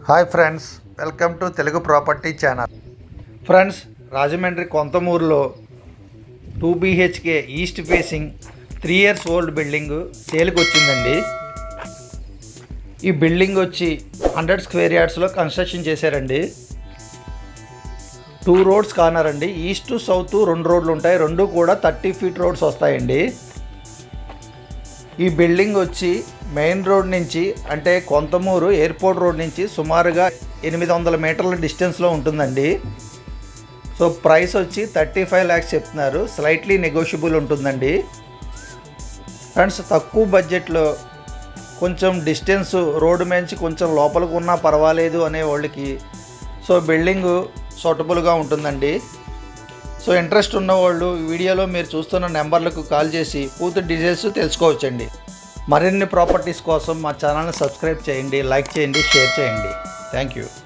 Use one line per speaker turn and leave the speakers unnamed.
hi friends welcome to Telugu property channel friends Rajahmundry కొంతమూరులో two BHK east facing three years old building సేల్కి వచ్చిందండి ఈ building వచ్చి hundred square యార్డ్స్లో కన్స్ట్రక్షన్ చేశారండి టూ రోడ్స్ కానరండి ఈస్ట్ సౌత్ రెండు రోడ్లు ఉంటాయి రెండు కూడా థర్టీ ఫీట్ రోడ్స్ వస్తాయండి ఈ బిల్డింగ్ వచ్చి మెయిన్ రోడ్ నుంచి అంటే కొంతమూరు ఎయిర్పోర్ట్ రోడ్ నుంచి సుమారుగా ఎనిమిది వందల మీటర్ల డిస్టెన్స్లో ఉంటుందండి సో ప్రైస్ వచ్చి థర్టీ ఫైవ్ ల్యాక్స్ చెప్తున్నారు స్లైట్లీ నెగోషియబుల్ ఉంటుందండి ఫ్రెండ్స్ తక్కువ బడ్జెట్లో కొంచెం డిస్టెన్స్ రోడ్డు నుంచి కొంచెం లోపలికి ఉన్నా పర్వాలేదు అనే వాళ్ళకి సో బిల్డింగ్ సూటబుల్గా ఉంటుందండి సో ఇంట్రెస్ట్ ఉన్నవాళ్ళు ఈ వీడియోలో మీరు చూస్తున్న నెంబర్లకు కాల్ చేసి పూర్తి డీటెయిల్స్ తెలుసుకోవచ్చండి మరిన్ని ప్రాపర్టీస్ కోసం మా ఛానల్ని సబ్స్క్రైబ్ చేయండి లైక్ చేయండి షేర్ చేయండి థ్యాంక్ యూ